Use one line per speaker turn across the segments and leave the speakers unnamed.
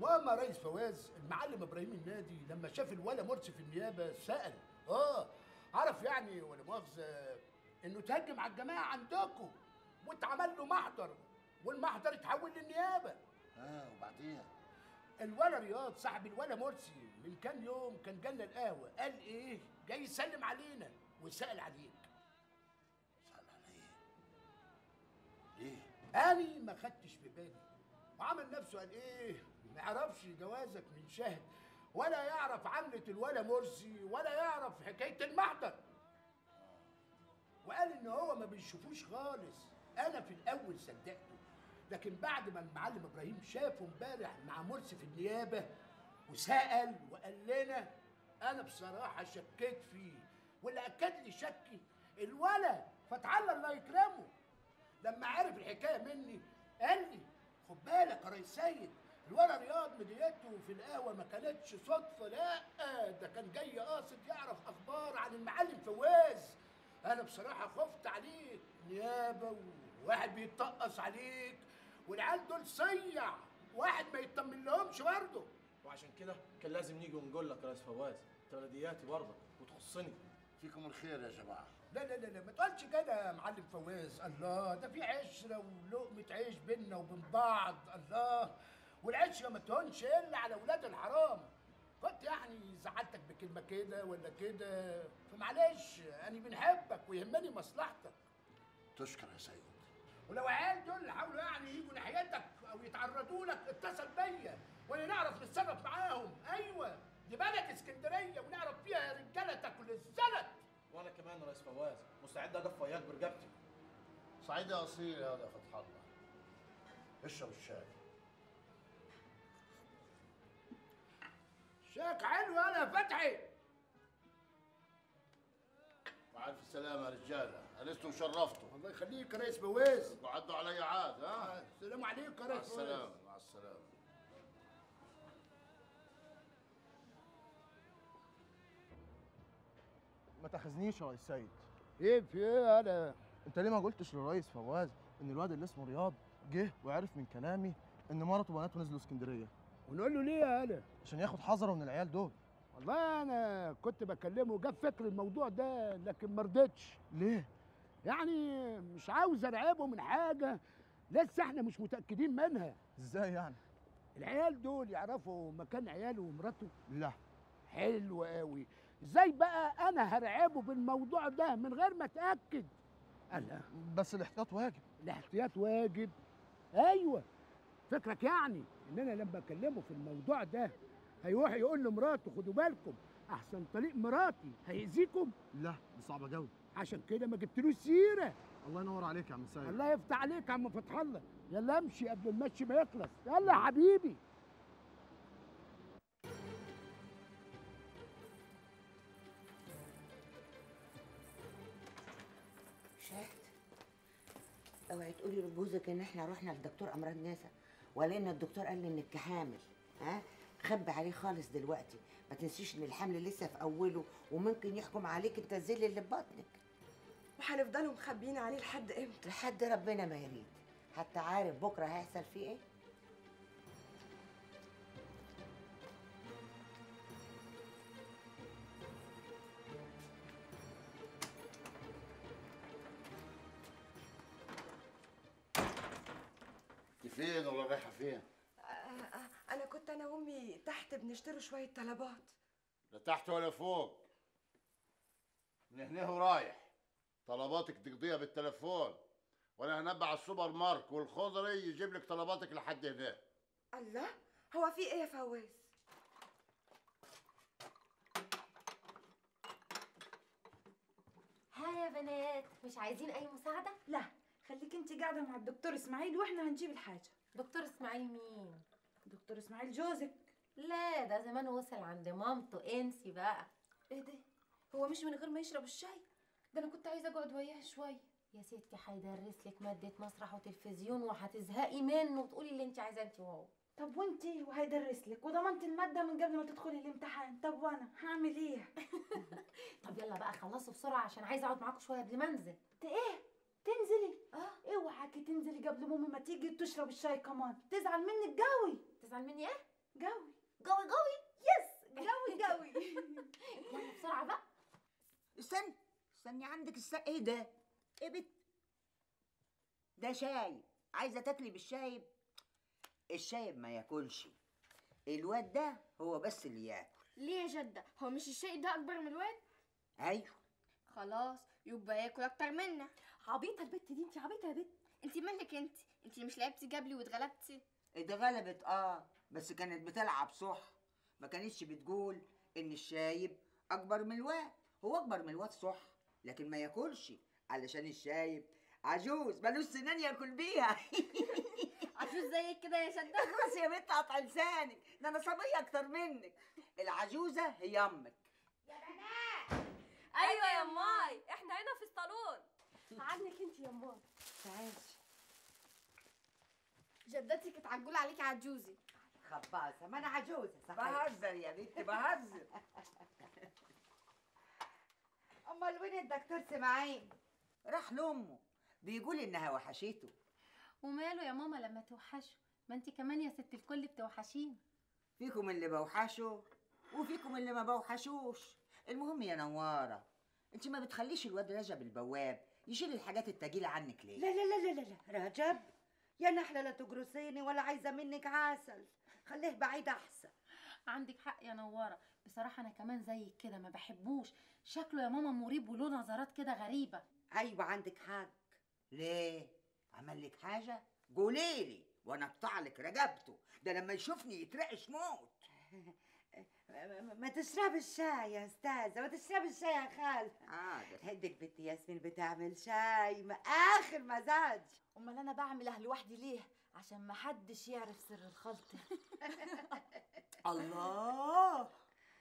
المهم يا ريس فواز المعلم ابراهيم النادي لما شاف الولا مرسي في النيابه سال اه عرف يعني ولا مؤاخذه انه تهجم على الجماعه عندكم واتعمل له محضر والمحضر اتحول للنيابه
اه وبعدين
الولا رياض صاحب الولا مرسي من كام يوم كان جالنا القهوه قال ايه جاي يسلم علينا وسال عليك
سأل عليا ليه؟
أنا ما خدتش في بالي وعمل نفسه قال إيه ما يعرفش جوازك من شهد ولا يعرف عملة الولا مرسي ولا يعرف حكاية المحضر وقال إن هو ما بيشوفوش خالص أنا في الأول صدقته لكن بعد ما المعلم إبراهيم شافه امبارح مع مرسي في النيابة وسأل وقال لنا أنا بصراحة شكيت فيه واللي أكد لي شكي الولا فتح الله الله يكرمه لما عرف الحكايه مني قال لي خد بالك يا ريس سيد الولا رياض مديته في القهوه ما كانتش صدفه لا ده كان جاي قاصد يعرف اخبار عن المعلم فواز انا بصراحه خفت عليك نيابه وواحد بيتطقص عليك والعيال دول صيع واحد ما يطمن لهمش برضه
وعشان كده كان لازم نيجي ونقول لك يا ريس فواز انت ولدياتي برضه وتخصني
فيكم الخير يا جماعه
لا لا لا لا ما تقولش كده يا معلم فواز الله ده في عشره ولقمه عيش بينا وبين بعض الله والعشره ما تهونش الا على ولاد الحرام كنت يعني زعلتك بكلمه كده ولا كده فمعلش انا بنحبك ويهمني مصلحتك
تشكر يا سيد
ولو عيال دول حاولوا يعني يجوا ناحيتك او يتعرضوا لك اتصل بيا وانا نعرف نتصرف معاهم ايوه دي بلد اسكندريه ونعرف فيها رجاله تاكل الزلط
وانا كمان يا ريس فواز مستعد اقف وياك برقبتي
سعيد يا اصيل يا ده فتح الله اشرب الشاي
شاك حلو انا فتحي
مع الف سلامه يا رجاله انستم شرفتوا
الله يخليك يا ريس بواز
وعدوا علي عاد ها
السلام عليكم يا
مع
ريس
السلامه
بواز
مع السلامه
ما تاخذنيش يا ريس سيد
ايه في ايه انا
انت ليه ما قلتش للريس فواز ان الواد اللي اسمه رياض جه وعرف من كلامي ان مرته وبناته نزلوا اسكندريه
ونقول له ليه يا انا
عشان ياخد حذره من العيال دول
والله انا كنت بكلمه جاب فكر الموضوع ده لكن ما رضيتش
ليه
يعني مش عاوز ارعبه من حاجه لسه احنا مش متاكدين منها
ازاي يعني
العيال دول يعرفوا مكان عياله ومراته
لا
حلو قوي ازاي بقى انا هرعبه بالموضوع ده من غير ما اتاكد انا
بس الاحتياط واجب
الاحتياط واجب ايوه فكرك يعني ان انا لما اكلمه في الموضوع ده هيروح يقول لمراته خدوا بالكم احسن طريق مراتي هيأذيكم
لا دي صعبه قوي
عشان كده ما جبتلوش سيره
الله ينور عليك يا عم سيد
الله يفتح عليك يا عم فتح الله يلا امشي قبل المشي ما يخلص يلا يا حبيبي
شاهد اوعي تقولي لجوزك ان احنا رحنا للدكتور امراض نسا ولا ان الدكتور قال لي انك حامل ها خبي عليه خالص دلوقتي ما تنسيش ان الحمل لسه في اوله وممكن يحكم عليك التنزيل اللي في بطنك
وهنفضلوا مخبيين عليه لحد امتى
لحد ربنا ما يريد حتى عارف بكره هيحصل فيه ايه
انت فين ولا رايحه فين؟
انا كنت انا وامي تحت بنشتري شويه طلبات
لا تحت ولا فوق من هنا ورايح طلباتك تقضيها بالتليفون وانا هنبع على السوبر مارك والخضري يجيب لك طلباتك لحد هنا
الله هو في ايه يا فواز
ها يا بنات مش عايزين اي مساعده
لا خليك انت قاعده مع الدكتور اسماعيل واحنا هنجيب الحاجه
دكتور اسماعيل مين
دكتور اسماعيل جوزك
لا ده زمان وصل عند مامته انسي بقى
ايه ده هو مش من غير ما يشرب الشاي ده انا كنت عايزه اقعد وياه شويه
يا ستي هيدرس لك ماده مسرح وتلفزيون وهتزهقي منه وتقولي اللي انت عايزاه انت وهو
طب وانتي وهيدرس لك وضمنت الماده من قبل ما تدخلي الامتحان طب وانا هعمل ايه
طب يلا بقى خلصوا بسرعه عشان عايزه اقعد معاكم شويه قبل ما انزل
ت- ايه تنزلي اه اوعاكي تنزلي قبل مامي ما تيجي تشرب الشاي كمان تزعل منك قوي
تزعل مني ايه
جوي
قوي قوي
يس جوي جوي
يلا بسرعه بقى
استني استني عندك الس... ايه ده ايه بت ده شايب عايزه تاكلي بالشايب الشايب ما ياكلش الواد ده هو بس اللي ياكل
ليه يا جدة هو مش الشيء ده أكبر من الواد
ايوه
خلاص يبقى ياكل أكتر منا
عبيطه البت دي انت عبيطه يا بت
انت مالك انت انت مش لعبتي جبلي واتغلبتي
اتغلبت اه بس كانت بتلعب صح ما كانتش بتقول ان الشايب اكبر من الواد هو اكبر من الواد صح لكن ما ياكلش علشان الشايب عجوز ملوش سنان ياكل بيها
عجوز زيك كده يا جدة
بس يا بنت قطع لسانك ده انا صبيه اكتر منك العجوزه هي امك
أيوة يا ماي احنا هنا في الصالون
عنك انت يا ماما
تعالي
جدتي كانت عجولة عليكي عجوزي
خباصه ما انا عجوزه صحيح بهزر يا بنت بهزر امال وين الدكتور سماعين راح لامه بيقول انها وحشته
وماله يا ماما لما توحشوا ما انت كمان يا ست الكل بتوحشين
فيكم اللي بوحشه وفيكم اللي ما بوحشوش المهم يا نواره انت ما بتخليش الواد رجب البواب يشيل الحاجات التقيله عنك ليه
لا لا لا لا لا لا رجب يا نحلة لا تجرسيني ولا عايزة منك عسل خليه بعيد أحسن
عندك حق يا نواره بصراحه انا كمان زيك كده ما بحبوش شكله يا ماما مريب وله نظرات كده غريبه
أيوة عندك حق
ليه عمل لك حاجه قوليلي وانا اقطع لك رقبته ده لما يشوفني يترعش موت
ما- ما تشربي الشاي يا أستاذة ما تشربي الشاي يا خال
حاضر
هدك بنت ياسمين بتعمل شاي ما آخر مزاج
امال انا بعملها لوحدي ليه عشان ما حدش يعرف سر الخلطه
الله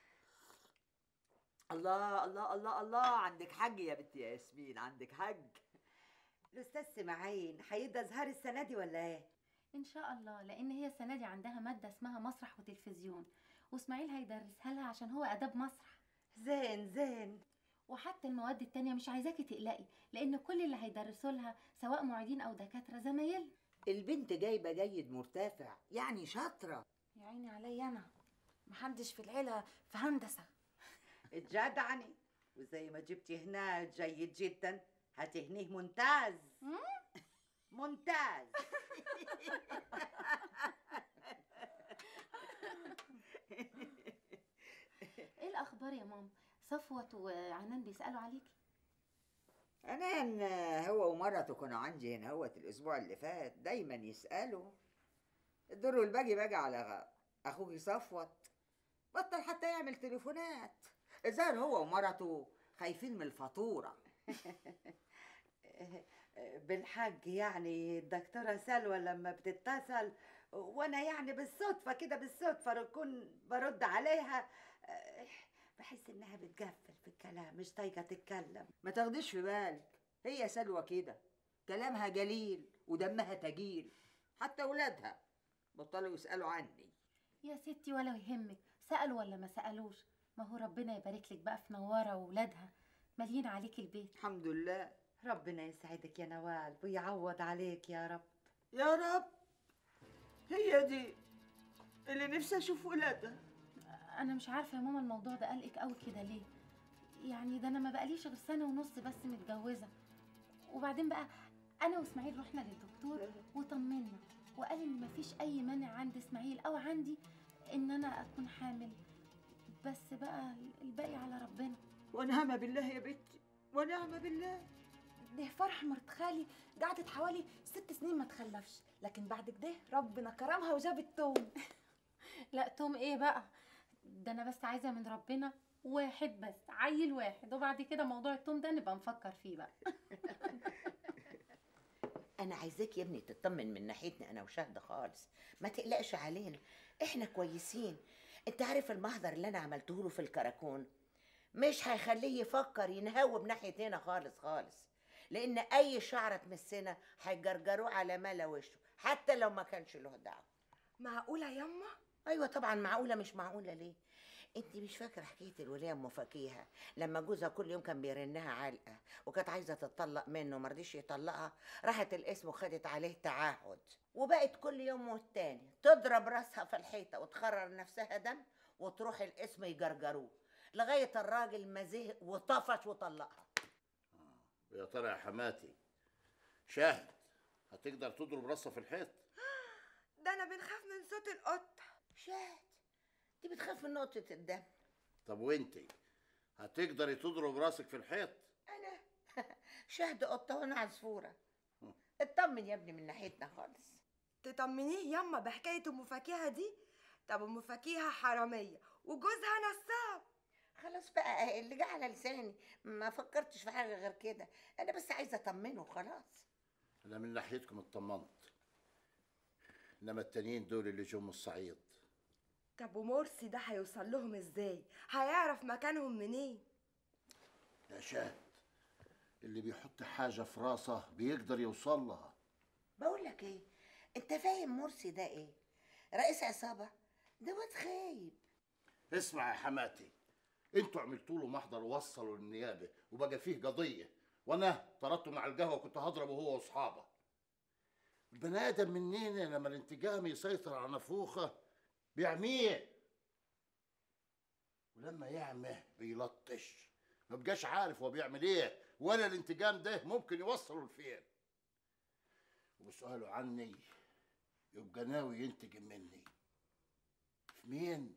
الله الله الله الله عندك حق يا بنت ياسمين عندك حق
الأستاذ سماعين هيبقى زهار السنة دي ولا إيه؟
ان شاء الله لان هي السنه دي عندها ماده اسمها مسرح وتلفزيون واسماعيل هيدرسها لها عشان هو اداب مسرح
زين زين
وحتى المواد التانية مش عايزاكي تقلقي لان كل اللي هيدرسوا لها سواء معيدين او دكاتره زمايل
البنت جايبه جيد مرتفع يعني شاطره
يا عيني عليا انا محدش في العيله في هندسه
اتجدعني وزي ما جبتي هنا جيد جدا هتهنيه ممتاز ممتاز
ايه الاخبار يا ماما صفوت وعنان بيسالوا عليكي
انا ان هو ومرته كانوا عندي هنا هوت الاسبوع اللي فات دايما يسالوا الدور والباقي باجي على غ- اخوكي صفوت بطل حتى يعمل تليفونات الظاهر هو ومرته خايفين من الفاتوره
بالحق يعني الدكتورة سلوى لما بتتصل وانا يعني بالصدفة كده بالصدفة بكون برد عليها آه، بحس انها بتقفل في الكلام مش طايقة تتكلم
ما تاخديش في بالك هي سلوى كده كلامها جليل ودمها تقيل حتى ولادها بطلوا يسالوا عني
يا ستي ولا يهمك سالوا ولا ما سالوش ما هو ربنا يبارك لك بقى في نواره واولادها مالين عليك البيت
الحمد لله
ربنا يسعدك يا نوال ويعوض عليك يا رب
يا رب هي دي اللي نفسي اشوف ولادها
انا مش عارفه يا ماما الموضوع ده قلقك قوي كده ليه يعني ده انا ما بقاليش غير سنه ونص بس متجوزه وبعدين بقى انا واسماعيل رحنا للدكتور وطمنا وقال ان مفيش اي مانع عند اسماعيل او عندي ان انا اكون حامل بس بقى الباقي على ربنا
ونعم بالله يا بنتي ونعم بالله
ده فرح مرت خالي قعدت حوالي ست سنين ما تخلفش لكن بعد كده ربنا كرمها وجابت توم
لا توم ايه بقى ده انا بس عايزه من ربنا واحد بس عيل واحد وبعد كده موضوع التوم ده نبقى نفكر فيه بقى
انا عايزاك يا ابني تطمن من ناحيتنا انا وشهد خالص ما تقلقش علينا احنا كويسين انت عارف المحضر اللي انا عملته له في الكراكون مش هيخليه يفكر ينهوب ناحيه هنا خالص خالص لان اي شعره تمسنا هيجرجروه على ملا وشه حتى لو ما كانش له دعوه
معقولة يما؟
ايوه طبعا معقوله مش معقوله ليه انت مش فاكره حكايه الوليه ام فكيهه لما جوزها كل يوم كان بيرنها علقه وكانت عايزه تتطلق منه ما رضيش يطلقها راحت القسم وخدت عليه تعهد وبقت كل يوم والتاني تضرب راسها في الحيطه وتخرر نفسها دم وتروح القسم يجرجروه لغايه الراجل ما زهق وطفش وطلقها
ويا ترى يا حماتي شاهد هتقدر تضرب راسها في الحيط
ده انا بنخاف من صوت القطه
شاهد دي بتخاف من نقطه الدم
طب وانتي هتقدري تضرب راسك في الحيط
انا شهد قطه وانا عصفوره اطمن يا ابني من ناحيتنا خالص
تطمنيه يما بحكايه ام فكيهه دي طب ام فكيهه حراميه وجوزها نصاب
خلاص بقى اللي جه على لساني ما فكرتش في حاجه غير كده انا بس عايزه اطمنه خلاص
انا من ناحيتكم اطمنت انما التانيين دول اللي جم من الصعيد
طب ومرسي ده هيوصل لهم ازاي هيعرف مكانهم منين
يا شاهد اللي بيحط حاجة في راسه بيقدر يوصل لها
بقول لك ايه انت فاهم مرسي ده ايه رئيس عصابه ده واد خايب
اسمع يا حماتي انتوا عملتوا له محضر ووصلوا للنيابة وبقى فيه قضية وانا طردته مع القهوة وكنت هضربه هو واصحابه البني ادم منين لما الانتقام يسيطر على نفوخه بيعميه ولما يعمه بيلطش ما بقاش عارف هو بيعمل ايه ولا الانتقام ده ممكن يوصله لفين وبسأله عني يبقى ناوي ينتقم مني في مين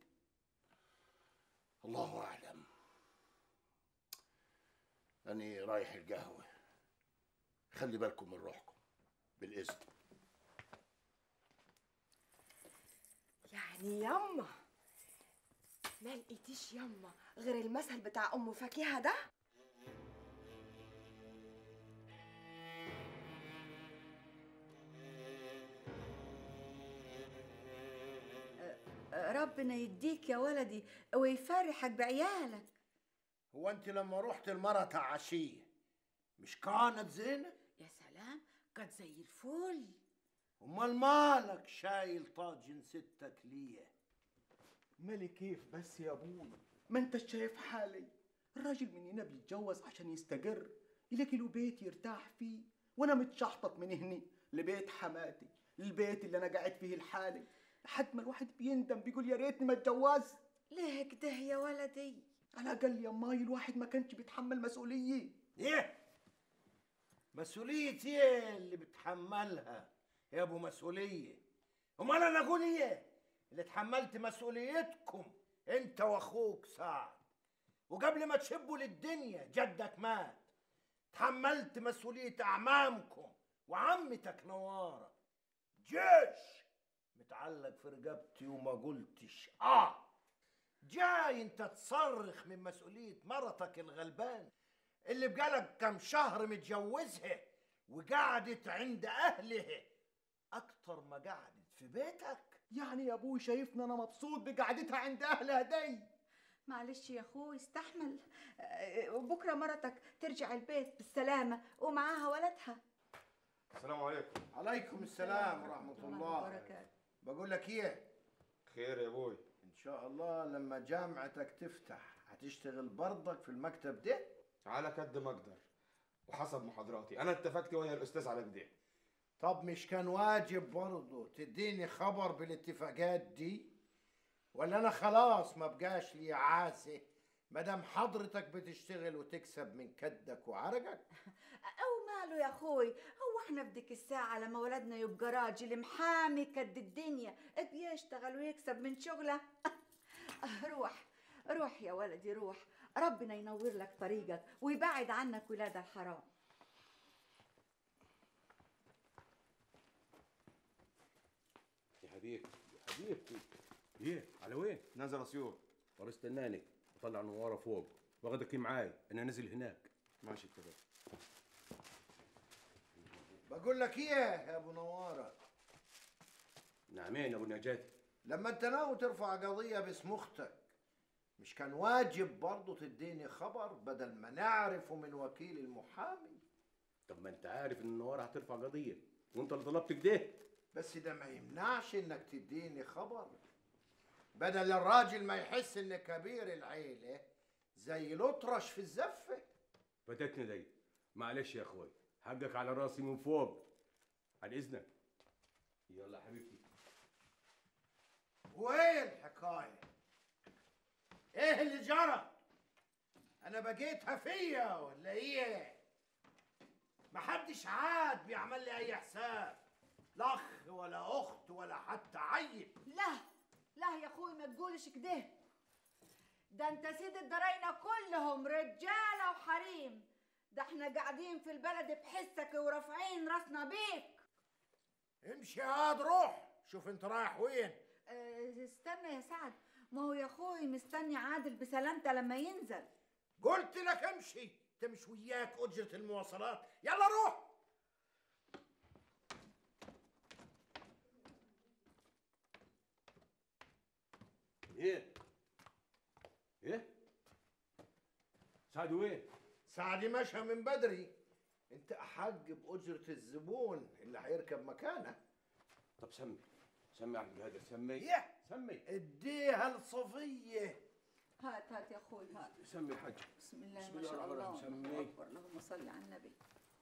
الله اعلم اني رايح القهوه خلي بالكم من روحكم بالاذن
يعني يما ما لقيتيش يما غير المثل بتاع ام فكيهه ده
ربنا يديك يا ولدي ويفرحك بعيالك
هو انت لما رحت المرة عشية مش كانت زينة
يا سلام كانت زي الفل
امال مالك شايل طاجن ستك ليه
مالي كيف بس يا ابوي ما انت شايف حالي الراجل مننا بيتجوز عشان يستقر يلاقي له بيت يرتاح فيه وانا متشحطط من هني لبيت حماتي البيت اللي انا قاعد فيه لحالي لحد ما الواحد بيندم بيقول يا ريتني ما اتجوزت
ليه كده يا ولدي
على الاقل يا ماي الواحد ما كانش بيتحمل مسؤوليه
ايه مسؤولية ايه اللي بتحملها يا ابو مسؤولية امال انا اقول ايه اللي تحملت مسؤوليتكم انت واخوك سعد وقبل ما تشبوا للدنيا جدك مات تحملت مسؤولية اعمامكم وعمتك نوارة جيش متعلق في رقبتي وما قلتش اه جاي انت تصرخ من مسؤولية مرتك الغلبان اللي بقالك كم شهر متجوزها وقعدت عند اهلها اكتر ما قعدت في بيتك
يعني يا ابوي شايفني انا مبسوط بقعدتها عند اهلها دي
معلش يا اخوي استحمل آه، وبكره مرتك ترجع البيت بالسلامه ومعاها ولدها
السلام عليكم
عليكم السلام ورحمة الله
وبركاته
بقول لك ايه
خير يا ابوي
ان شاء الله لما جامعتك تفتح هتشتغل برضك في المكتب ده
على قد ما اقدر وحسب محاضراتي انا اتفقت ويا الاستاذ على كده
طب مش كان واجب برضه تديني خبر بالاتفاقات دي ولا انا خلاص ما بقاش لي عاسه مادام حضرتك بتشتغل وتكسب من كدك وعرقك
او ماله يا اخوي هو احنا في ديك الساعه لما ولدنا يبقى راجل محامي قد الدنيا بيشتغل ويكسب من شغله روح روح يا ولدي روح ربنا ينور لك طريقك ويبعد عنك ولاد الحرام
يا حبيبي يا حبيبتي ايه على وين؟
نازل اسيوط
طب استناني اطلع نواره فوق واخدك معاي انا نازل هناك
ماشي كده
بقول لك ايه يا ابو نواره
نعمين يا ابو نجاتي
لما انت ناوي ترفع قضيه باسم اختك مش كان واجب برضه تديني خبر بدل ما نعرفه من وكيل المحامي
طب ما انت عارف ان النواره هترفع قضيه وانت اللي طلبت كده
بس ده ما يمنعش انك تديني خبر بدل الراجل ما يحس ان كبير العيله زي الاطرش في الزفه
فاتتني دي معلش يا اخوي حقك على راسي من فوق عن اذنك يلا يا حبيبتي
وايه الحكايه ايه اللي جرى انا بقيت هفيه ولا ايه محدش عاد بيعمل لي اي حساب لا اخ ولا اخت ولا حتى عيل
لا لا يا اخوي ما تقولش كده ده انت سيد الدراينة كلهم رجالة وحريم ده احنا قاعدين في البلد بحسك ورافعين راسنا بيك
امشي هاد روح شوف انت رايح وين
اه استنى يا سعد ما هو يا اخوي مستني عادل بسلامته لما ينزل
قلت لك امشي تمش وياك اجره المواصلات يلا روح
ايه ايه سعد وين
سعدي مشى من بدري انت احق باجره الزبون اللي هيركب مكانه
طب سمي سمي يا عبد القادر سمي
يه
سمي
اديها لصفيه
هات هات يا اخوي هات
سمي الحاج
بسم الله
بسم
ما
الله
شاء
الرحمن
الله
الرحيم.
الله
سمي.
اكبر اللهم صل على النبي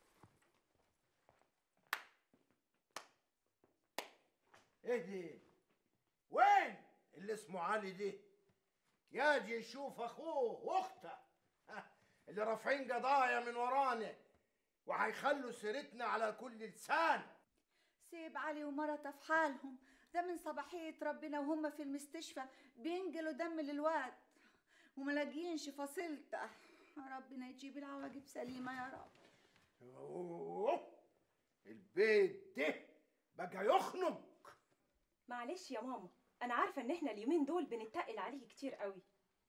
ايه دي وين اللي اسمه علي دي ياجي يشوف اخوه واخته ها، اللي رافعين قضايا من ورانا وهيخلوا سيرتنا على كل لسان
سيب علي ومرته في حالهم ده من صباحية ربنا وهم في المستشفى بينقلوا دم للواد وملاقيينش فصيلته ربنا يجيب العواقب سليمة يا رب
أوه، البيت ده بقى يخنق
معلش يا ماما انا عارفه ان احنا اليومين دول بنتقل عليكي كتير قوي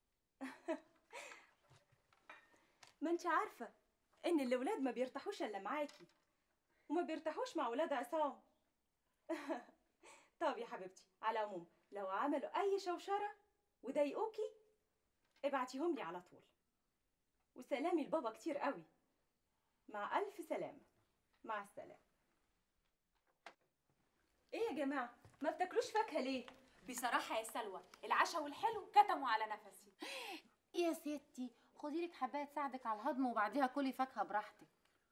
ما انت عارفه ان الاولاد ما بيرتاحوش الا معاكي وما بيرتاحوش مع ولاد عصام طب يا حبيبتي على العموم لو عملوا اي شوشره وضايقوكي ابعتيهم لي على طول وسلامي لبابا كتير قوي مع الف سلامه مع السلامه ايه يا جماعه ما بتاكلوش فاكهه ليه
بصراحة يا سلوى العشاء والحلو كتموا على نفسي
يا ستي خدي لك حبايه تساعدك على الهضم وبعديها كلي فاكهه براحتك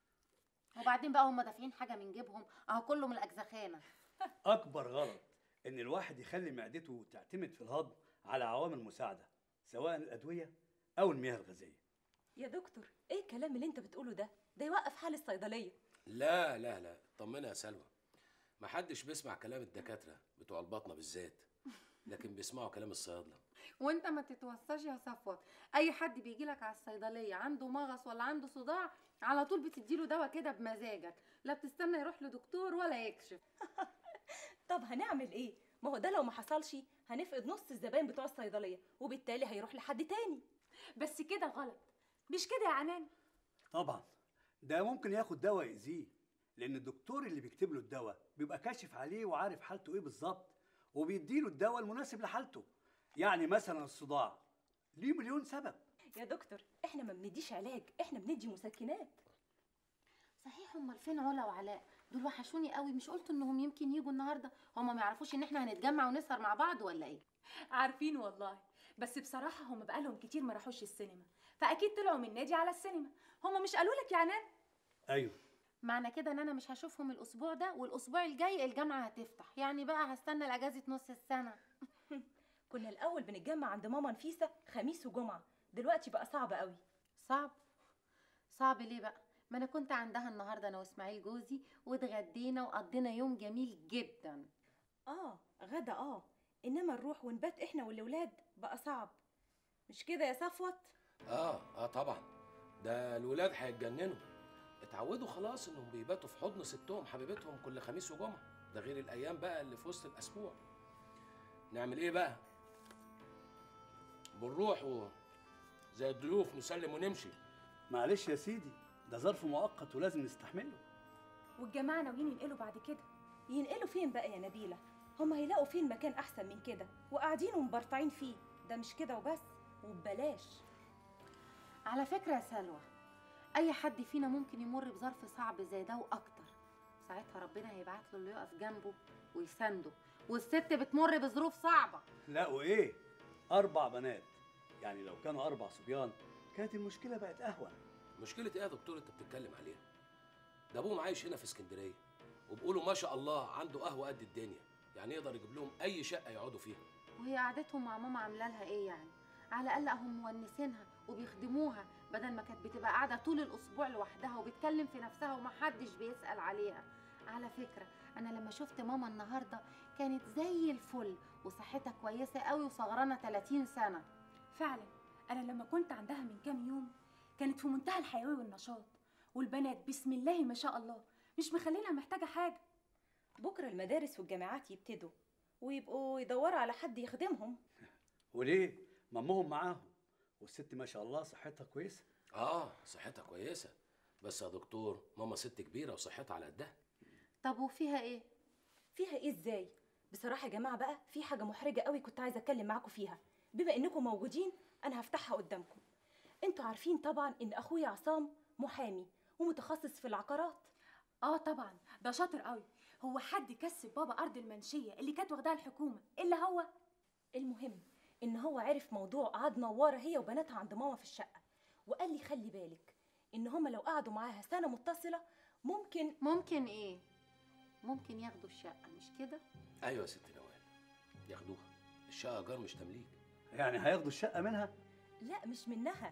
وبعدين بقى هم دافعين حاجه من جيبهم اهو كله من الاجزخانه
اكبر غلط ان الواحد يخلي معدته تعتمد في الهضم على عوامل مساعده سواء الادويه او المياه الغازيه
يا دكتور ايه الكلام اللي انت بتقوله ده ده يوقف حال الصيدليه
لا لا لا طمني يا سلوى محدش بيسمع كلام الدكاترة بتوع البطنة بالذات لكن بيسمعوا كلام الصيادلة
وانت ما تتوساش يا صفوت اي حد بيجي لك على الصيدليه عنده مغص ولا عنده صداع على طول بتديله دواء كده بمزاجك لا بتستنى يروح لدكتور ولا يكشف
طب هنعمل ايه ما هو ده لو ما حصلش هنفقد نص الزباين بتوع الصيدليه وبالتالي هيروح لحد تاني
بس كده غلط مش كده يا عنان
طبعا ده ممكن ياخد دواء يأذيه لان الدكتور اللي بيكتب له الدواء بيبقى كاشف عليه وعارف حالته ايه بالظبط وبيديله الدواء المناسب لحالته يعني مثلا الصداع ليه مليون سبب
يا دكتور احنا ما بنديش علاج احنا بندي مسكنات
صحيح امال فين علا وعلاء دول وحشوني قوي مش قلتوا انهم يمكن يجوا النهارده هما ما يعرفوش ان احنا هنتجمع ونسهر مع بعض ولا ايه
عارفين والله بس بصراحة هم بقالهم كتير ما راحوش السينما فأكيد طلعوا من نادي على السينما هم مش قالوا لك يا عنان
ايوه
معنى كده ان انا مش هشوفهم الاسبوع ده والاسبوع الجاي الجامعه هتفتح يعني بقى هستنى الاجازه نص السنه
كنا الاول بنتجمع عند ماما نفيسه خميس وجمعه دلوقتي بقى صعب قوي
صعب صعب ليه بقى ما انا كنت عندها النهارده انا واسماعيل جوزي واتغدينا وقضينا يوم جميل جدا
اه غدا اه انما نروح ونبات احنا والولاد بقى صعب مش كده يا صفوت
اه اه طبعا ده الولاد هيتجننوا اتعودوا خلاص انهم بيباتوا في حضن ستهم حبيبتهم كل خميس وجمعة ده غير الايام بقى اللي في وسط الاسبوع نعمل ايه بقى بنروح و زي الضيوف نسلم ونمشي
معلش يا سيدي ده ظرف مؤقت ولازم نستحمله
والجماعه ناويين ينقلوا بعد كده ينقلوا فين بقى يا نبيله هم هيلاقوا فين مكان احسن من كده وقاعدين ومبرطعين فيه ده مش كده وبس وببلاش
على فكره يا سلوى اي حد فينا ممكن يمر بظرف صعب زي ده واكتر ساعتها ربنا هيبعت له اللي يقف جنبه ويسنده والست بتمر بظروف صعبه
لا وايه اربع بنات يعني لو كانوا اربع صبيان كانت المشكله بقت اهون
مشكله ايه يا دكتور انت بتتكلم عليها ده ابوهم عايش هنا في اسكندريه وبيقولوا ما شاء الله عنده قهوه قد الدنيا يعني يقدر يجيب لهم اي شقه يقعدوا فيها
وهي قعدتهم مع ماما عامله لها ايه يعني على الاقل هم مونسينها وبيخدموها بدل ما كانت بتبقى قاعده طول الاسبوع لوحدها وبتكلم في نفسها ومحدش بيسال عليها على فكره انا لما شفت ماما النهارده كانت زي الفل وصحتها كويسه قوي وصغرانه 30 سنه
فعلا انا لما كنت عندها من كام يوم كانت في منتهى الحيويه والنشاط والبنات بسم الله ما شاء الله مش مخلينها محتاجه حاجه
بكره المدارس والجامعات يبتدوا ويبقوا يدوروا على حد يخدمهم
وليه ما امهم معاهم والست ما شاء الله صحتها كويسه
اه صحتها كويسه بس يا دكتور ماما ست كبيره وصحتها على قدها
طب وفيها ايه
فيها ايه ازاي بصراحه يا جماعه بقى في حاجه محرجه قوي كنت عايزه اتكلم معاكم فيها بما انكم موجودين انا هفتحها قدامكم انتوا عارفين طبعا ان اخويا عصام محامي ومتخصص في العقارات
اه طبعا ده شاطر قوي هو حد كسب بابا ارض المنشيه اللي كانت واخداها الحكومه الا هو
المهم ان هو عرف موضوع قعد نواره هي وبناتها عند ماما في الشقه وقال لي خلي بالك ان هما لو قعدوا معاها سنه متصله ممكن
ممكن ايه ممكن ياخدوا الشقه مش كده
ايوه يا ست نوال ياخدوها الشقه ايجار مش تمليك
يعني هياخدوا الشقه منها
لا مش منها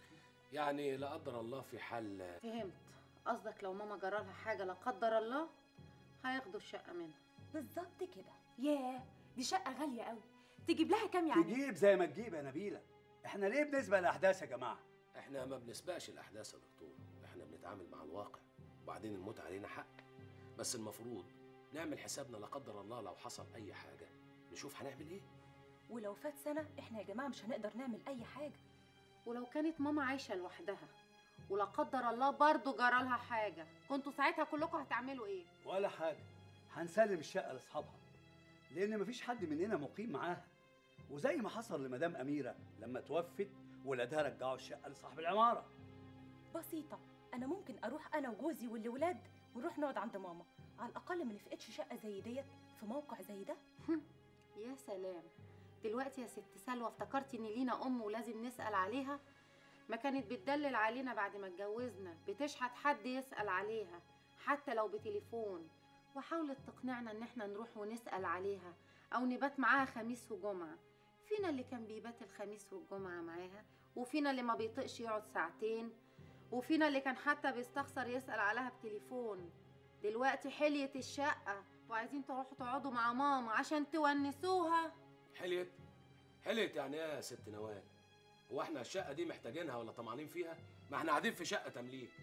يعني لا قدر الله في حال
فهمت قصدك لو ماما جرالها حاجه لا قدر الله هياخدوا الشقه منها
بالظبط كده
ياه دي شقه غاليه قوي تجيب لها كام يعني
تجيب زي ما تجيب يا نبيله احنا ليه بنسبق الاحداث يا جماعه
احنا ما بنسبقش الاحداث يا دكتور احنا بنتعامل مع الواقع وبعدين الموت علينا حق بس المفروض نعمل حسابنا لا قدر الله لو حصل اي حاجه نشوف هنعمل ايه
ولو فات سنه احنا يا جماعه مش هنقدر نعمل اي حاجه
ولو كانت ماما عايشه لوحدها ولا قدر الله برضه جرالها حاجه كنتوا ساعتها كلكم هتعملوا ايه
ولا حاجه هنسلم الشقه لاصحابها لان مفيش حد مننا مقيم معاها وزي ما حصل لمدام اميره لما توفت ولادها رجعوا الشقه لصاحب العماره
بسيطه انا ممكن اروح انا وجوزي والولاد ونروح نقعد عند ماما على الاقل ما نفقدش شقه زي ديت في موقع زي ده
يا سلام دلوقتي يا ست سلوى افتكرتي ان لينا ام ولازم نسال عليها ما كانت بتدلل علينا بعد ما اتجوزنا بتشحت حد يسال عليها حتى لو بتليفون وحاولت تقنعنا ان احنا نروح ونسال عليها او نبات معاها خميس وجمعه فينا اللي كان بيبات الخميس والجمعه معاها وفينا اللي ما بيطقش يقعد ساعتين وفينا اللي كان حتى بيستخسر يسال عليها بتليفون دلوقتي حليت الشقه وعايزين تروحوا تقعدوا مع ماما عشان تونسوها
حليت حليت يعني ايه يا ست نوال هو احنا الشقه دي محتاجينها ولا طمعانين فيها ما احنا قاعدين في شقه تمليك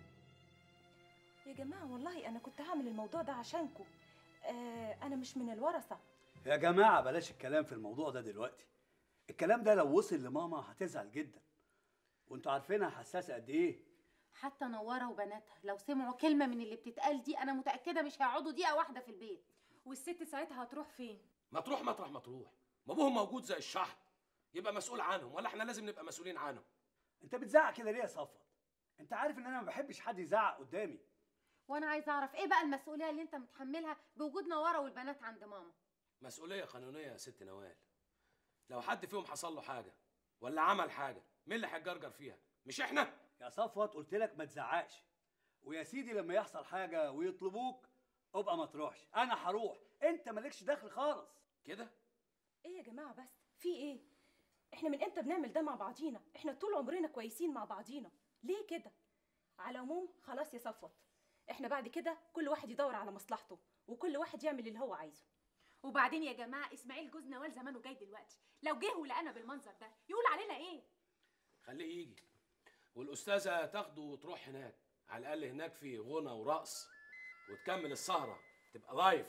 يا جماعه والله انا كنت هعمل الموضوع ده عشانكم آه انا مش من الورثه
يا جماعه بلاش الكلام في الموضوع ده دلوقتي الكلام ده لو وصل لماما هتزعل جدا وانتوا عارفينها حساسه قد ايه
حتى نوره وبناتها لو سمعوا كلمه من اللي بتتقال دي انا متاكده مش هيقعدوا دقيقه واحده في البيت
والست ساعتها هتروح فين
ما تروح مطرح ما تروح ما ابوهم موجود زي الشحط يبقى مسؤول عنهم ولا احنا لازم نبقى مسؤولين عنهم
انت بتزعق كده ليه يا صفوت انت عارف ان انا ما بحبش حد يزعق قدامي
وانا عايزه اعرف ايه بقى المسؤوليه اللي انت متحملها بوجود نوره والبنات عند ماما
مسؤوليه قانونيه يا ست نوال لو حد فيهم حصل له حاجه ولا عمل حاجه مين اللي هيتجرجر فيها مش احنا
يا صفوت قلت لك ما تزعقش ويا سيدي لما يحصل حاجه ويطلبوك ابقى ما تروحش انا هروح انت مالكش دخل خالص
كده
ايه يا جماعه بس في ايه احنا من امتى بنعمل ده مع بعضينا احنا طول عمرنا كويسين مع بعضينا ليه كده على العموم خلاص يا صفوت احنا بعد كده كل واحد يدور على مصلحته وكل واحد يعمل اللي هو عايزه
وبعدين يا جماعه اسماعيل جوز نوال زمانه جاي دلوقتي لو جه ولقانا بالمنظر ده يقول علينا ايه
خليه يجي والاستاذه تاخده وتروح هناك على الاقل هناك في غنى ورقص وتكمل السهره تبقى لايف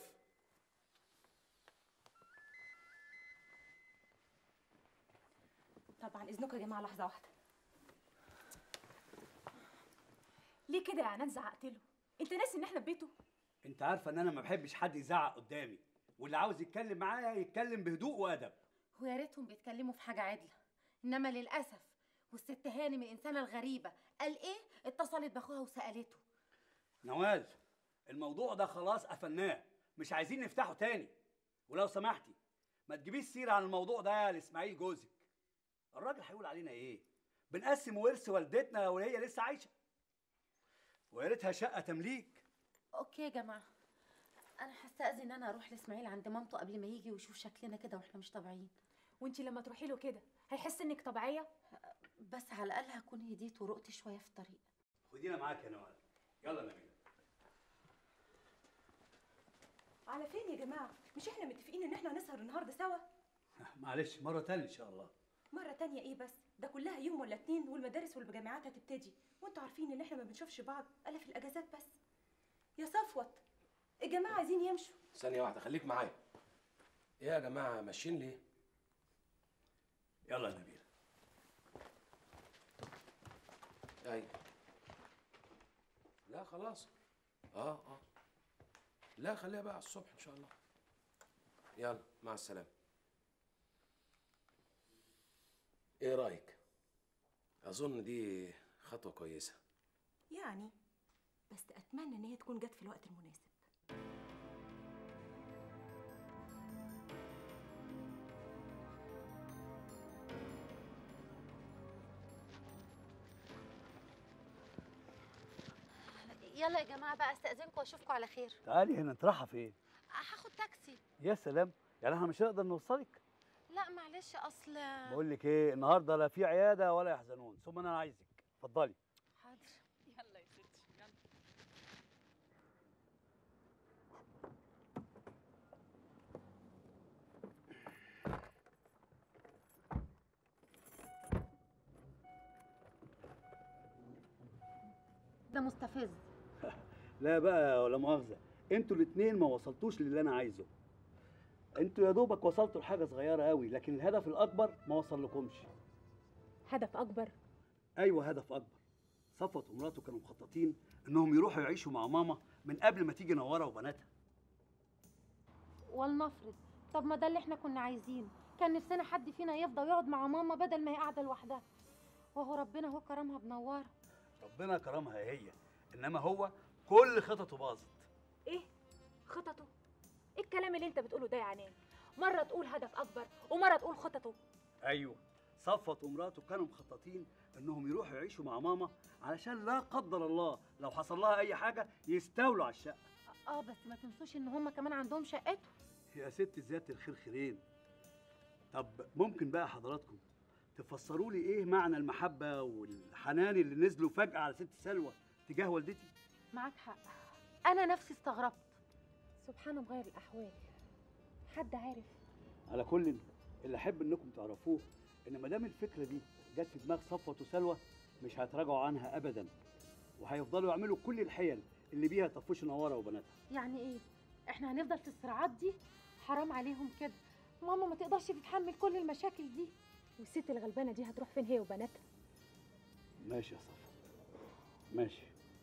طبعا اذنكم يا جماعه لحظه واحده
ليه كده يا عنان زعقت له انت ناسي ان احنا في بيته
انت عارفه ان انا ما بحبش حد يزعق قدامي واللي عاوز يتكلم معايا يتكلم بهدوء وادب
ويا ريتهم بيتكلموا في حاجه عدله انما للاسف والست هانم الانسانه الغريبه قال ايه اتصلت باخوها وسالته
نوال الموضوع ده خلاص قفلناه مش عايزين نفتحه تاني ولو سمحتي ما تجيبيش سيره عن الموضوع ده لاسماعيل جوزك الراجل هيقول علينا ايه بنقسم ورث والدتنا وهي لسه عايشه ويا ريتها شقه تمليك
اوكي يا جماعه انا هستأذن ان انا اروح لاسماعيل عند مامته قبل ما يجي ويشوف شكلنا كده واحنا مش طبيعيين
وانتي لما تروحي له كده هيحس انك طبيعيه
بس على الاقل هكون هديت ورقت شويه في الطريق
خدينا معاك يا نوال يلا نبيل
على فين يا جماعه مش احنا متفقين ان احنا هنسهر النهارده سوا
معلش مره تانية ان شاء الله
مره تانية ايه بس ده كلها يوم ولا اتنين والمدارس والجامعات هتبتدي وانتوا عارفين ان احنا ما بنشوفش بعض الا في الاجازات بس يا صفوت الجماعه عايزين يمشوا
ثانيه واحده خليك معايا ايه يا جماعه ماشيين ليه
يلا يا نبيل
ايوه لا خلاص اه اه لا خليها بقى على الصبح ان شاء الله يلا مع السلامه ايه رايك اظن دي خطوه كويسه
يعني بس اتمنى ان هي تكون جت في الوقت المناسب
يلا يا جماعه بقى استأذنكم واشوفكم على خير
تعالي هنا انت رايحه فين
هاخد تاكسي
يا سلام يعني احنا مش هنقدر نوصلك
لا معلش اصل
بقول لك ايه النهارده لا في عياده ولا يحزنون ثم انا عايزك اتفضلي
حاضر
يلا يا ستي يلا
ده مستفز
لا بقى ولا مؤاخذه انتوا الاثنين ما وصلتوش للي انا عايزه انتوا يا دوبك وصلتوا لحاجه صغيره قوي لكن الهدف الاكبر ما وصل لكمش
هدف اكبر
ايوه هدف اكبر صفوت ومراته كانوا مخططين انهم يروحوا يعيشوا مع ماما من قبل ما تيجي نوره وبناتها
ولنفرض طب ما ده اللي احنا كنا عايزينه كان نفسنا حد فينا يفضل يقعد مع ماما بدل ما هي قاعده لوحدها وهو ربنا هو كرمها بنواره
ربنا كرمها هي انما هو كل خططه باظت
ايه خططه ايه الكلام اللي انت بتقوله ده يا عنان مره تقول هدف اكبر ومره تقول خططه
ايوه صفوت ومراته كانوا مخططين انهم يروحوا يعيشوا مع ماما علشان لا قدر الله لو حصل لها اي حاجه يستولوا على الشقه
اه بس ما تنسوش ان هما كمان عندهم شقته
يا ست زيادة الخير خيرين طب ممكن بقى حضراتكم تفسروا لي ايه معنى المحبة والحنان اللي نزلوا فجأة على ست سلوى تجاه والدتي
معاك حق انا نفسي استغربت
سبحانه مغير الاحوال حد عارف
على كل اللي احب انكم تعرفوه ان ما دام الفكرة دي جت في دماغ صفوت وسلوى مش هيتراجعوا عنها ابدا وهيفضلوا يعملوا كل الحيل اللي بيها يطفشوا نوارة وبناتها
يعني ايه احنا هنفضل في الصراعات دي حرام عليهم كده ماما ما تقدرش تتحمل كل المشاكل دي
والست الغلبانه دي هتروح فين هي وبناتها
ماشي يا صفوت ماشي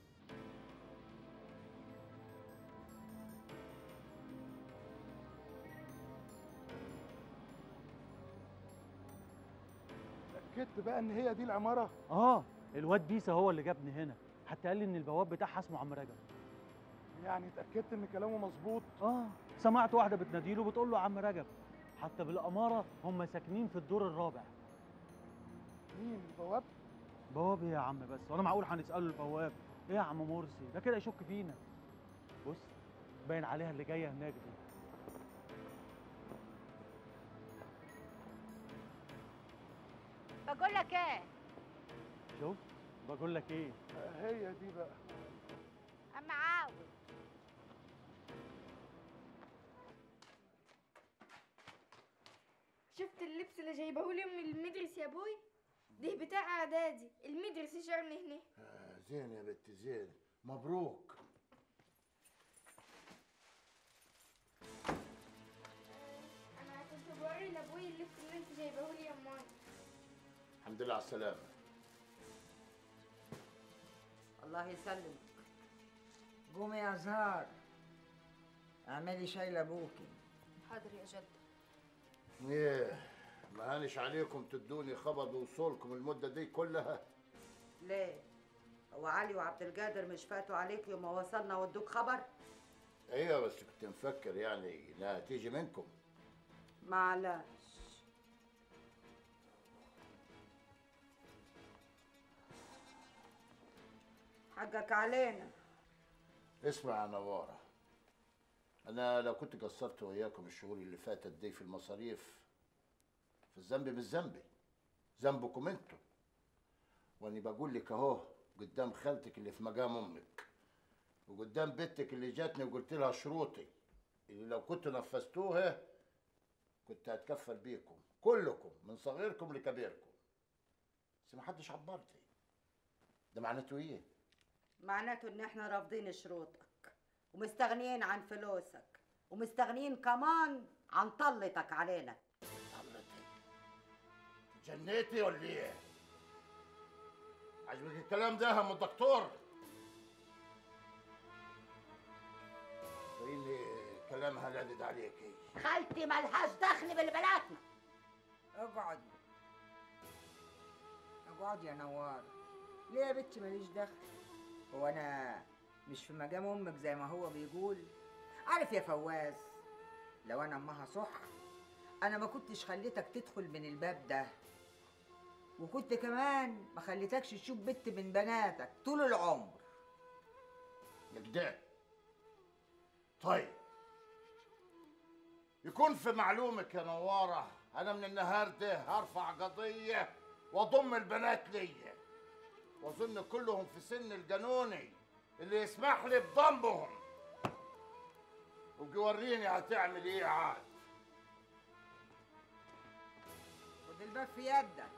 اتاكدت بقى ان هي دي العماره
اه الواد بيسا هو اللي جابني هنا حتى قال لي ان البواب بتاعها اسمه عم رجب
يعني اتاكدت ان كلامه مظبوط
اه سمعت واحده بتناديله بتقول له عم رجب حتى بالاماره هم ساكنين في الدور الرابع
مين البواب
بواب ايه يا عم بس وانا معقول هنساله البواب ايه يا عم مرسي ده كده يشك فينا بص باين عليها اللي جايه هناك دي
بقول لك ايه
شوف بقول لك ايه
هي دي بقى
اما عاود
شفت اللبس اللي جايبهولي من المدرس يا ابوي ده بتاع اعدادي المدرس شرني هنا
آه زين يا بنت زين مبروك
انا كنت بوري لابوي اللبس اللي انت جايبهولي يا ماي
الحمد لله على السلامة
الله يسلمك قومي يا زهار اعملي شاي لابوكي
حاضر يا جد
ايه ما هانش عليكم تدوني خبر بوصولكم المدة دي كلها
ليه
هو علي وعبد القادر مش فاتوا عليك يوم ما وصلنا ودوك خبر
ايوه بس كنت مفكر يعني انها تيجي منكم
معلش حقك علينا
اسمع يا نوارة أنا لو كنت قصرت وياكم الشهور اللي فاتت دي في المصاريف فالذنب مش ذنبي ذنبكم انتوا وأنا بقول لك أهو قدام خالتك اللي في مقام أمك وقدام بنتك اللي جاتني وقلت لها شروطي اللي لو كنتوا نفذتوها كنت هتكفل بيكم كلكم من صغيركم لكبيركم بس محدش عبرتي ده معناته ايه؟
معناته ان احنا رافضين شروطك ومستغنيين عن فلوسك ومستغنيين كمان عن طلتك علينا
جنيتي ولا ايه؟ عجبك الكلام ده يا ام الدكتور؟ باين كلامها لادد عليكي
خالتي ملهاش دخل بالبلاتنا
اقعدي اقعدي يا نوار ليه يا بنتي ماليش دخل هو انا مش في مقام امك زي ما هو بيقول عارف يا فواز لو انا امها صح انا ما كنتش خليتك تدخل من الباب ده وكنت كمان ما خليتكش تشوف بنت من بناتك طول العمر
كده طيب يكون في معلومك يا نوارة أنا من النهاردة هرفع قضية وأضم البنات ليا وأظن كلهم في سن الجنوني اللي يسمح لي بضمهم وجي وريني هتعمل إيه عاد
خد الباب في يدك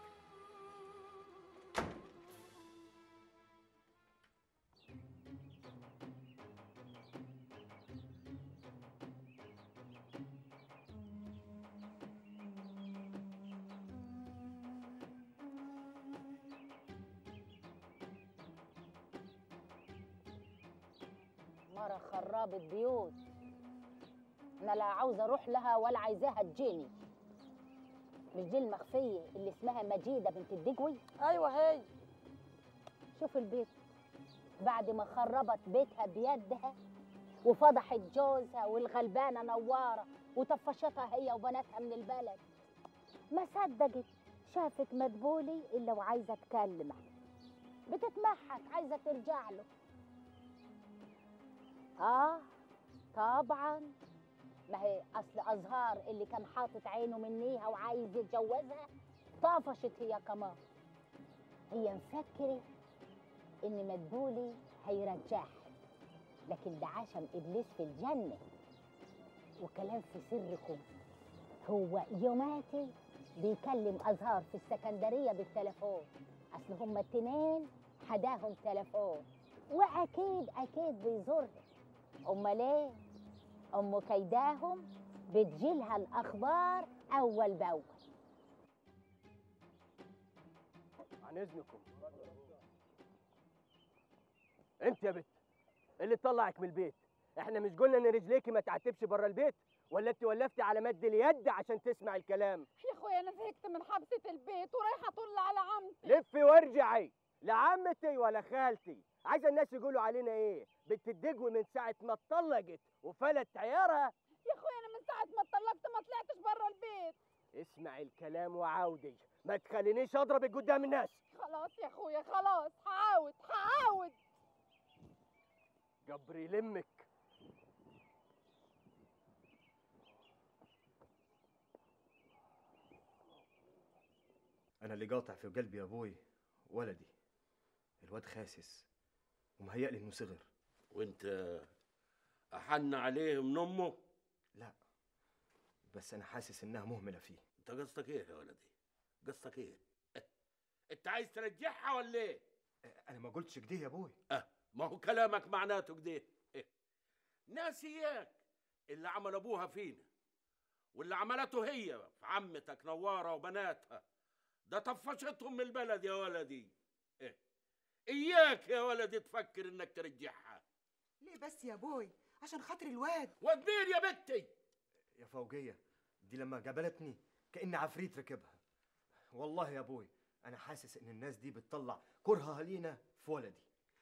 مرة خرابة بيوت أنا لا عاوزة أروح لها ولا عايزاها تجيني مش دي المخفية اللي اسمها مجيدة بنت الدجوي؟ أيوة هي شوف البيت بعد ما خربت بيتها بيدها وفضحت جوزها والغلبانة نوارة وطفشتها هي وبناتها من البلد ما صدقت شافت مدبولي إلا وعايزة تكلمه بتتمحك عايزة ترجع له اه طبعا ما هي اصل ازهار اللي كان حاطط عينه منيها وعايز يتجوزها طفشت هي كمان هي مفكره ان مدبولي هيرجعها لكن ده عشم ابليس في الجنه وكلام في سركم هو يوماتي بيكلم ازهار في السكندريه بالتليفون اصل هما التنين حداهم تليفون واكيد اكيد بيزورها امال ايه ام كيداهم بتجيلها الاخبار اول باول
عن اذنكم انت يا بت اللي طلعك من البيت احنا مش قلنا ان رجليكي ما تعتبش بره البيت ولا انت ولفتي على مد اليد عشان تسمع الكلام
يا اخويا انا زهقت من حبسة البيت ورايحة اطل على عمتي
لفي وارجعي لا عمتي ولا خالتي عايزه الناس يقولوا علينا ايه بنت الدجوي من ساعه ما اتطلقت وفلت عيارها
يا اخويا انا من ساعة ما اتطلقت ما طلعتش بره البيت
اسمعي الكلام وعاودي ما تخلينيش اضربك قدام الناس
خلاص يا اخويا خلاص هعاود هعاود
جبري لمك
انا اللي قاطع في قلبي يا ابوي ولدي الواد خاسس ومهيأ لي انه صغر
وانت احن عليه من امه
لا بس انا حاسس انها مهمله فيه
انت قصدك ايه يا ولدي قصدك ايه انت عايز ترجعها ولا ايه
انا ما قلتش كده يا ابوي
اه ما هو كلامك معناته كده إيه؟ ناس اياك اللي عمل ابوها فينا واللي عملته هي في عمتك نواره وبناتها ده طفشتهم من البلد يا ولدي إيه؟ اياك يا ولدي تفكر انك ترجعها
ليه بس يا بوي عشان خاطر الواد
ودير يا بنتي
يا فوقيه دي لما قابلتني كأن عفريت ركبها والله يا ابوي انا حاسس ان الناس دي بتطلع كرهها لينا في ولدي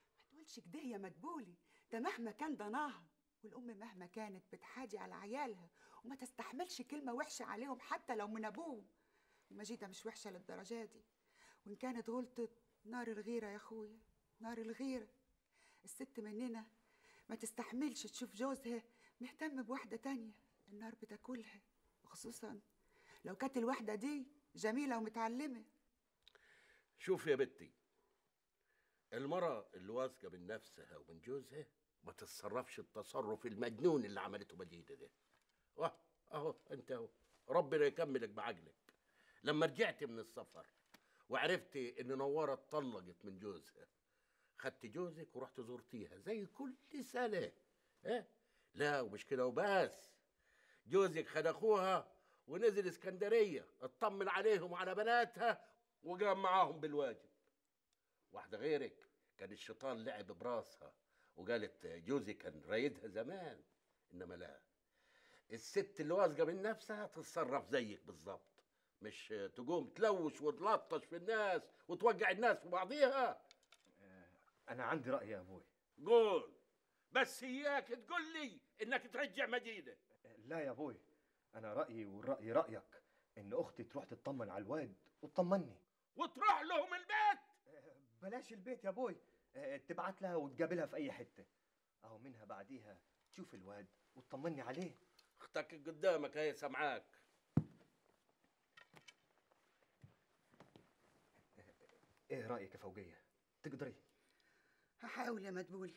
تقولش كده يا مدبولي ده مهما كان ضناها والام مهما كانت بتحاجي على عيالها وما تستحملش كلمه وحشه عليهم حتى لو من ابوهم ومجيده مش وحشه للدرجه دي وان كانت غلطت نار الغيره يا اخويا نار الغيره الست مننا ما تستحملش تشوف جوزها مهتم بواحده تانية النار بتاكلها خصوصا لو كانت الواحده دي جميله ومتعلمه
شوف يا بنتي المرأة اللي واثقة من نفسها ومن جوزها ما تتصرفش التصرف المجنون اللي عملته مجيدة ده واه اهو انت اهو ربنا يكملك بعقلك لما رجعت من السفر وعرفت ان نوارة اتطلقت من جوزها خدت جوزك ورحت زرتيها زي كل سنة ها لا ومش كده وبس جوزك خد اخوها ونزل اسكندرية اطمن عليهم وعلى بناتها وقام معاهم بالواجب واحدة غيرك كان الشيطان لعب براسها وقالت جوزي كان رايدها زمان انما لا الست اللي واثقه من نفسها تتصرف زيك بالظبط مش تقوم تلوش وتلطش في الناس وتوجع الناس في بعضيها
انا عندي راي يا ابوي
قول بس اياك تقول لي انك ترجع مدينه
لا يا ابوي انا رايي والراي رايك ان اختي تروح تطمن على الواد وتطمني
وتروح لهم البيت
بلاش البيت يا ابوي آه، تبعت لها وتقابلها في اي حته اهو منها بعديها تشوف الواد وتطمني عليه
اختك قدامك هي سامعاك
ايه رايك يا فوقيه تقدري
هحاول يا مدبولي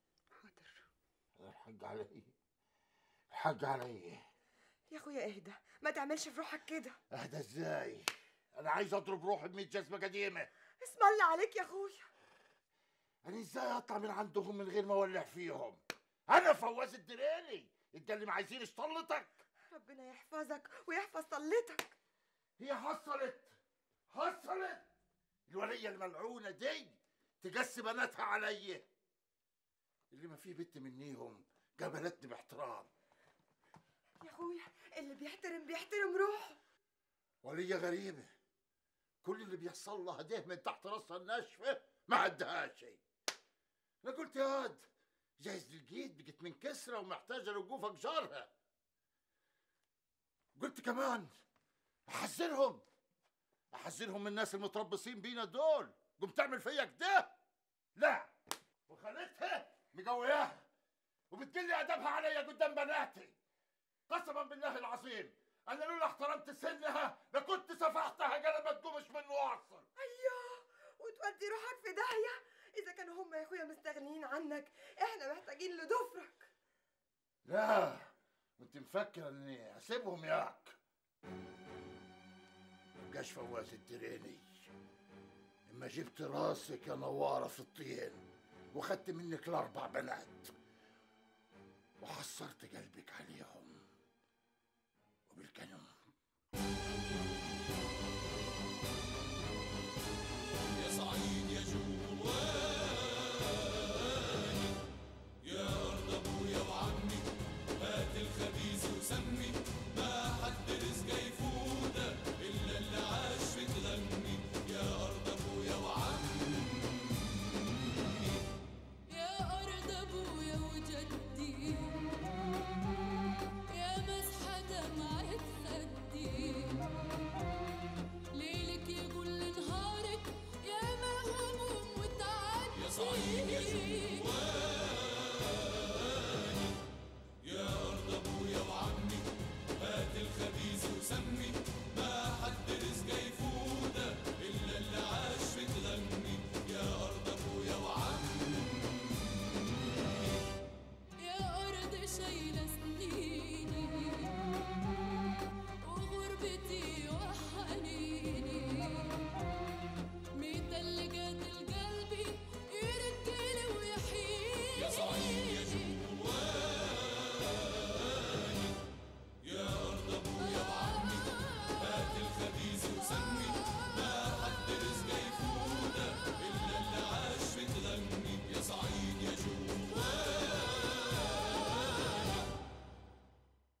الحق علي الحق علي
يا اخويا اهدى ما تعملش في روحك كده
اهدى ازاي انا عايز اضرب روحي ب جزمه قديمه
اسم الله عليك يا اخويا
انا ازاي اطلع من عندهم من غير ما اولع فيهم انا فواز الدريني انت اللي ما عايزين طلتك
ربنا يحفظك ويحفظ طلتك
هي حصلت حصلت الولية الملعونة دي تقسي بناتها عليا اللي ما فيه بنت منيهم قابلتني باحترام
يا اخويا اللي بيحترم بيحترم روحه
ولية غريبة كل اللي بيحصل لها ده من تحت راسها الناشفة ما عندهاش شيء انا قلت يا واد جايز الجيد بقت من كسرة ومحتاجة لوقوفك جارها قلت كمان احذرهم احذرهم من الناس المتربصين بينا دول قوم تعمل فيا كده لا وخلتها مقوياها وبتقلي ادبها عليا قدام بناتي قسما بالله العظيم انا لولا احترمت سنها لكنت سفحتها قبل ما تقومش من واصل
ايوه وتودي روحك في داهيه اذا كانوا هم يا اخويا مستغنيين عنك احنا محتاجين لضفرك
لا كنت مفكر اني اسيبهم ياك مبقاش فواز الدريني اما جبت راسك يا نوارة في الطين وخدت منك الاربع بنات وحصرت قلبك عليهم وبالكلام